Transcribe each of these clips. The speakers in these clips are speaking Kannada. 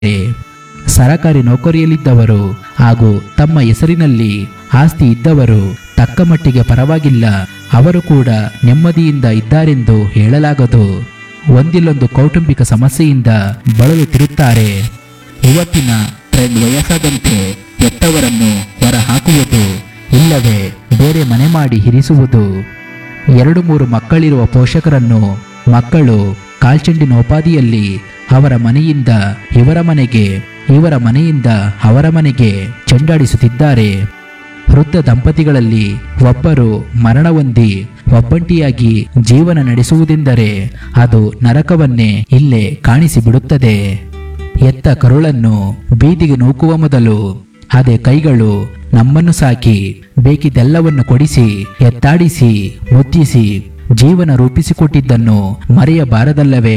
ಸರಕಾರಿ ನೌಕರಿಯಲ್ಲಿದ್ದವರು ಹಾಗೂ ತಮ್ಮ ಹೆಸರಿನಲ್ಲಿ ಆಸ್ತಿ ಇದ್ದವರು ತಕ್ಕ ಮಟ್ಟಿಗೆ ಪರವಾಗಿಲ್ಲ ಅವರು ಕೂಡ ನೆಮ್ಮದಿಯಿಂದ ಇದ್ದಾರೆಂದು ಹೇಳಲಾಗದು ಒಂದಿಲ್ಲೊಂದು ಕೌಟುಂಬಿಕ ಸಮಸ್ಯೆಯಿಂದ ಬಳಲುತ್ತಿರುತ್ತಾರೆ ಇವತ್ತಿನ ಟ್ರೆಂಡ್ ವಯಸ್ಸಾದಂತೆ ಹೆತ್ತವರನ್ನು ಹೊರ ಹಾಕುವುದು ಇಲ್ಲವೇ ಬೇರೆ ಮನೆ ಮಾಡಿ ಹಿರಿಸುವುದು ಎರಡು ಮೂರು ಮಕ್ಕಳಿರುವ ಪೋಷಕರನ್ನು ಮಕ್ಕಳು ಕಾಲ್ಚೆಂಡಿನ ಉಪಾಧಿಯಲ್ಲಿ ಅವರ ಮನೆಯಿಂದ ಇವರ ಮನೆಗೆ ಇವರ ಮನೆಯಿಂದ ಅವರ ಮನೆಗೆ ಚೆಂಡಾಡಿಸುತ್ತಿದ್ದಾರೆ ವೃದ್ಧ ದಂಪತಿಗಳಲ್ಲಿ ಒಬ್ಬರು ಮರಣ ಹೊಂದಿ ಒಬ್ಬಂಟಿಯಾಗಿ ಜೀವನ ನಡೆಸುವುದೆಂದರೆ ಅದು ನರಕವನ್ನೇ ಇಲ್ಲೇ ಕಾಣಿಸಿಬಿಡುತ್ತದೆ ಎತ್ತ ಕರುಳನ್ನು ಬೀದಿಗೆ ನೂಕುವ ಮೊದಲು ಅದೇ ಕೈಗಳು ನಮ್ಮನ್ನು ಸಾಕಿ ಬೇಕಿದ್ದೆಲ್ಲವನ್ನು ಕೊಡಿಸಿ ಎತ್ತಾಡಿಸಿ ಮುದ್ದಿಸಿ ಜೀವನ ರೂಪಿಸಿಕೊಟ್ಟಿದ್ದನ್ನು ಮರೆಯಬಾರದಲ್ಲವೇ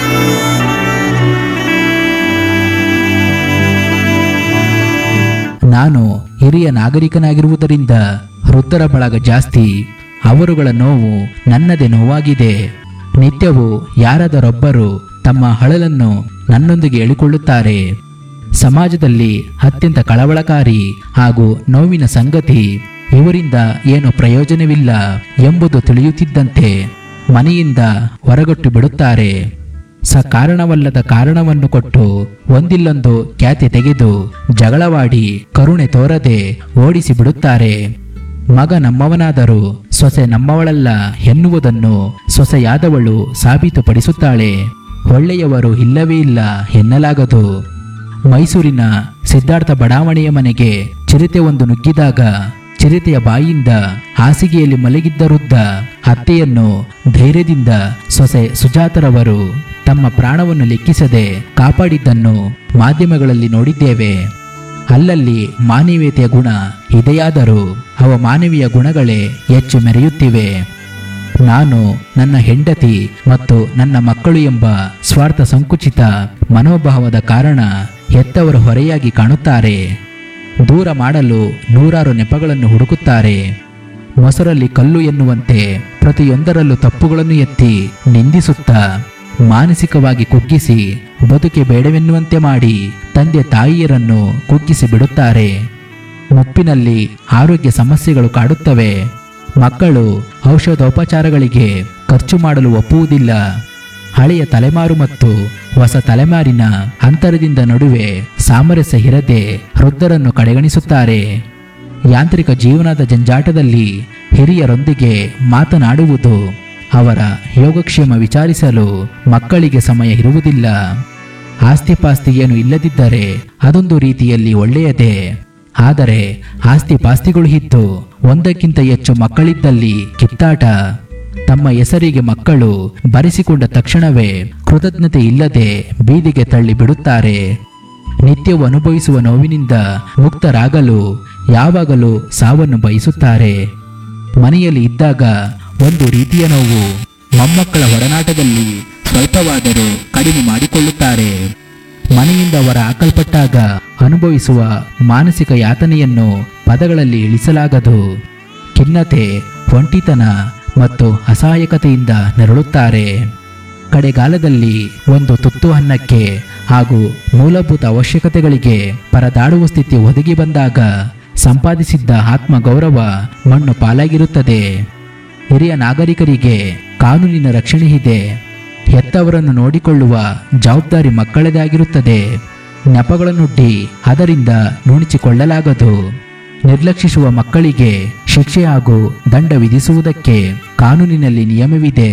ನಾನು ಹಿರಿಯ ನಾಗರಿಕನಾಗಿರುವುದರಿಂದ ವೃದ್ಧರ ಬಳಗ ಜಾಸ್ತಿ ಅವರುಗಳ ನೋವು ನನ್ನದೇ ನೋವಾಗಿದೆ ನಿತ್ಯವೂ ಯಾರಾದರೊಬ್ಬರು ತಮ್ಮ ಹಳಲನ್ನು ನನ್ನೊಂದಿಗೆ ಹೇಳಿಕೊಳ್ಳುತ್ತಾರೆ ಸಮಾಜದಲ್ಲಿ ಅತ್ಯಂತ ಕಳವಳಕಾರಿ ಹಾಗೂ ನೋವಿನ ಸಂಗತಿ ಇವರಿಂದ ಏನು ಪ್ರಯೋಜನವಿಲ್ಲ ಎಂಬುದು ತಿಳಿಯುತ್ತಿದ್ದಂತೆ ಮನೆಯಿಂದ ಹೊರಗೊಟ್ಟು ಬಿಡುತ್ತಾರೆ ಸಕಾರಣವಲ್ಲದ ಕಾರಣವನ್ನು ಕೊಟ್ಟು ಒಂದಿಲ್ಲೊಂದು ಖ್ಯಾತಿ ತೆಗೆದು ಜಗಳವಾಡಿ ಕರುಣೆ ತೋರದೆ ಓಡಿಸಿ ಬಿಡುತ್ತಾರೆ ಮಗ ನಮ್ಮವನಾದರೂ ಸೊಸೆ ನಮ್ಮವಳಲ್ಲ ಎನ್ನುವುದನ್ನು ಸೊಸೆಯಾದವಳು ಸಾಬೀತುಪಡಿಸುತ್ತಾಳೆ ಒಳ್ಳೆಯವರು ಇಲ್ಲವೇ ಇಲ್ಲ ಎನ್ನಲಾಗದು ಮೈಸೂರಿನ ಸಿದ್ಧಾರ್ಥ ಬಡಾವಣೆಯ ಮನೆಗೆ ಚಿರತೆ ಒಂದು ನುಗ್ಗಿದಾಗ ಚಿರತೆಯ ಬಾಯಿಯಿಂದ ಹಾಸಿಗೆಯಲ್ಲಿ ಮಲಗಿದ್ದ ವೃದ್ಧ ಅತ್ತೆಯನ್ನು ಧೈರ್ಯದಿಂದ ಸೊಸೆ ಸುಜಾತರವರು ತಮ್ಮ ಪ್ರಾಣವನ್ನು ಲೆಕ್ಕಿಸದೆ ಕಾಪಾಡಿದ್ದನ್ನು ಮಾಧ್ಯಮಗಳಲ್ಲಿ ನೋಡಿದ್ದೇವೆ ಅಲ್ಲಲ್ಲಿ ಮಾನವೀಯತೆಯ ಗುಣ ಇದೆಯಾದರೂ ಅವ ಮಾನವೀಯ ಗುಣಗಳೇ ಹೆಚ್ಚು ಮೆರೆಯುತ್ತಿವೆ ನಾನು ನನ್ನ ಹೆಂಡತಿ ಮತ್ತು ನನ್ನ ಮಕ್ಕಳು ಎಂಬ ಸ್ವಾರ್ಥ ಸಂಕುಚಿತ ಮನೋಭಾವದ ಕಾರಣ ಹೆತ್ತವರು ಹೊರೆಯಾಗಿ ಕಾಣುತ್ತಾರೆ ದೂರ ಮಾಡಲು ನೂರಾರು ನೆಪಗಳನ್ನು ಹುಡುಕುತ್ತಾರೆ ಮೊಸರಲ್ಲಿ ಕಲ್ಲು ಎನ್ನುವಂತೆ ಪ್ರತಿಯೊಂದರಲ್ಲೂ ತಪ್ಪುಗಳನ್ನು ಎತ್ತಿ ನಿಂದಿಸುತ್ತಾ ಮಾನಸಿಕವಾಗಿ ಕುಗ್ಗಿಸಿ ಬದುಕೆ ಬೇಡವೆನ್ನುವಂತೆ ಮಾಡಿ ತಂದೆ ತಾಯಿಯರನ್ನು ಕುಗ್ಗಿಸಿ ಬಿಡುತ್ತಾರೆ ಮುಪ್ಪಿನಲ್ಲಿ ಆರೋಗ್ಯ ಸಮಸ್ಯೆಗಳು ಕಾಡುತ್ತವೆ ಮಕ್ಕಳು ಔಷಧೋಪಚಾರಗಳಿಗೆ ಖರ್ಚು ಮಾಡಲು ಒಪ್ಪುವುದಿಲ್ಲ ಹಳೆಯ ತಲೆಮಾರು ಮತ್ತು ಹೊಸ ತಲೆಮಾರಿನ ಅಂತರದಿಂದ ನಡುವೆ ಸಾಮರಸ್ಯ ಇರದೆ ವೃದ್ಧರನ್ನು ಕಡೆಗಣಿಸುತ್ತಾರೆ ಯಾಂತ್ರಿಕ ಜೀವನದ ಜಂಜಾಟದಲ್ಲಿ ಹಿರಿಯರೊಂದಿಗೆ ಮಾತನಾಡುವುದು ಅವರ ಯೋಗಕ್ಷೇಮ ವಿಚಾರಿಸಲು ಮಕ್ಕಳಿಗೆ ಸಮಯ ಇರುವುದಿಲ್ಲ ಆಸ್ತಿಪಾಸ್ತಿ ಏನು ಇಲ್ಲದಿದ್ದರೆ ಅದೊಂದು ರೀತಿಯಲ್ಲಿ ಒಳ್ಳೆಯದೇ ಆದರೆ ಆಸ್ತಿಪಾಸ್ತಿಗಳು ಇದ್ದು ಒಂದಕ್ಕಿಂತ ಹೆಚ್ಚು ಮಕ್ಕಳಿದ್ದಲ್ಲಿ ಕಿತ್ತಾಟ ತಮ್ಮ ಹೆಸರಿಗೆ ಮಕ್ಕಳು ಬರೆಸಿಕೊಂಡ ತಕ್ಷಣವೇ ಕೃತಜ್ಞತೆ ಇಲ್ಲದೆ ಬೀದಿಗೆ ತಳ್ಳಿ ಬಿಡುತ್ತಾರೆ ನಿತ್ಯವೂ ಅನುಭವಿಸುವ ನೋವಿನಿಂದ ಮುಕ್ತರಾಗಲು ಯಾವಾಗಲೂ ಸಾವನ್ನು ಬಯಸುತ್ತಾರೆ ಮನೆಯಲ್ಲಿ ಇದ್ದಾಗ ಒಂದು ರೀತಿಯ ನೋವು ಮೊಮ್ಮಕ್ಕಳ ಒಡನಾಟದಲ್ಲಿ ಸ್ವಲ್ಪವಾದರೂ ಕಡಿಮೆ ಮಾಡಿಕೊಳ್ಳುತ್ತಾರೆ ಮನೆಯಿಂದ ಹೊರ ಹಾಕಲ್ಪಟ್ಟಾಗ ಅನುಭವಿಸುವ ಮಾನಸಿಕ ಯಾತನೆಯನ್ನು ಪದಗಳಲ್ಲಿ ಇಳಿಸಲಾಗದು ಖಿನ್ನತೆ ಒಂಟಿತನ ಮತ್ತು ಅಸಹಾಯಕತೆಯಿಂದ ನೆರಳುತ್ತಾರೆ ಕಡೆಗಾಲದಲ್ಲಿ ಒಂದು ತುತ್ತು ಅನ್ನಕ್ಕೆ ಹಾಗೂ ಮೂಲಭೂತ ಅವಶ್ಯಕತೆಗಳಿಗೆ ಪರದಾಡುವ ಸ್ಥಿತಿ ಒದಗಿ ಬಂದಾಗ ಸಂಪಾದಿಸಿದ್ದ ಆತ್ಮಗೌರವ ಮಣ್ಣು ಪಾಲಾಗಿರುತ್ತದೆ ಹಿರಿಯ ನಾಗರಿಕರಿಗೆ ಕಾನೂನಿನ ರಕ್ಷಣೆ ಇದೆ ಹೆತ್ತವರನ್ನು ನೋಡಿಕೊಳ್ಳುವ ಜವಾಬ್ದಾರಿ ಮಕ್ಕಳದಾಗಿರುತ್ತದೆ ನೆಪಗಳನ್ನುಡ್ಡಿ ಅದರಿಂದ ನುಣುಚಿಕೊಳ್ಳಲಾಗದು ನಿರ್ಲಕ್ಷಿಸುವ ಮಕ್ಕಳಿಗೆ ಶಿಕ್ಷೆ ಹಾಗೂ ದಂಡ ವಿಧಿಸುವುದಕ್ಕೆ ಕಾನೂನಿನಲ್ಲಿ ನಿಯಮವಿದೆ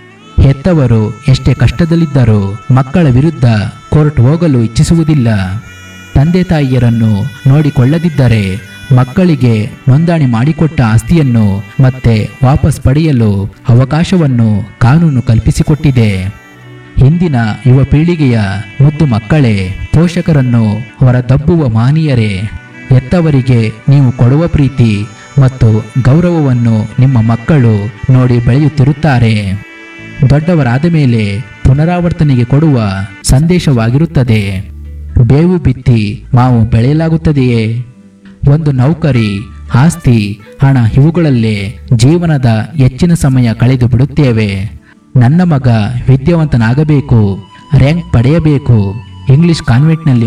ಹೆತ್ತವರು ಎಷ್ಟೇ ಕಷ್ಟದಲ್ಲಿದ್ದರೂ ಮಕ್ಕಳ ವಿರುದ್ಧ ಕೋರ್ಟ್ ಹೋಗಲು ಇಚ್ಛಿಸುವುದಿಲ್ಲ ತಂದೆ ತಾಯಿಯರನ್ನು ನೋಡಿಕೊಳ್ಳದಿದ್ದರೆ ಮಕ್ಕಳಿಗೆ ನೋಂದಣಿ ಮಾಡಿಕೊಟ್ಟ ಆಸ್ತಿಯನ್ನು ಮತ್ತೆ ವಾಪಸ್ ಪಡೆಯಲು ಅವಕಾಶವನ್ನು ಕಾನೂನು ಕಲ್ಪಿಸಿಕೊಟ್ಟಿದೆ ಇಂದಿನ ಯುವ ಪೀಳಿಗೆಯ ಮುದ್ದು ಮಕ್ಕಳೇ ಪೋಷಕರನ್ನು ಹೊರದಬ್ಬುವ ಮಾನೀಯರೇ ಎತ್ತವರಿಗೆ ನೀವು ಕೊಡುವ ಪ್ರೀತಿ ಮತ್ತು ಗೌರವವನ್ನು ನಿಮ್ಮ ಮಕ್ಕಳು ನೋಡಿ ಬೆಳೆಯುತ್ತಿರುತ್ತಾರೆ ದೊಡ್ಡವರಾದ ಮೇಲೆ ಪುನರಾವರ್ತನೆಗೆ ಕೊಡುವ ಸಂದೇಶವಾಗಿರುತ್ತದೆ ಬೇವು ಬಿತ್ತಿ ಮಾವು ಬೆಳೆಯಲಾಗುತ್ತದೆಯೇ ಒಂದು ನೌಕರಿ ಆಸ್ತಿ ಹಣ ಇವುಗಳಲ್ಲೇ ಜೀವನದ ಹೆಚ್ಚಿನ ಸಮಯ ಕಳೆದು ಬಿಡುತ್ತೇವೆ ನನ್ನ ಮಗ ವಿದ್ಯಾವಂತನಾಗಬೇಕು ರ್ಯಾಂಕ್ ಪಡೆಯಬೇಕು ಇಂಗ್ಲಿಷ್ ಕಾನ್ವೆಂಟ್ನಲ್ಲಿ